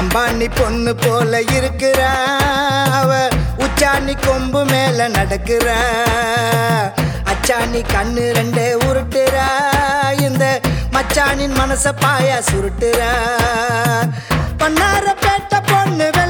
அம்பானி பொண்ணு போல இருக்கிறா அவ உச்சாணி கொம்பு மேல நடக்கிறா அச்சாணி கண்ணு ரெண்டே உருட்டுறா இந்த மச்சானின் மனச பாயா சுருட்டுறா பண்ணார பேட்ட பொண்ணு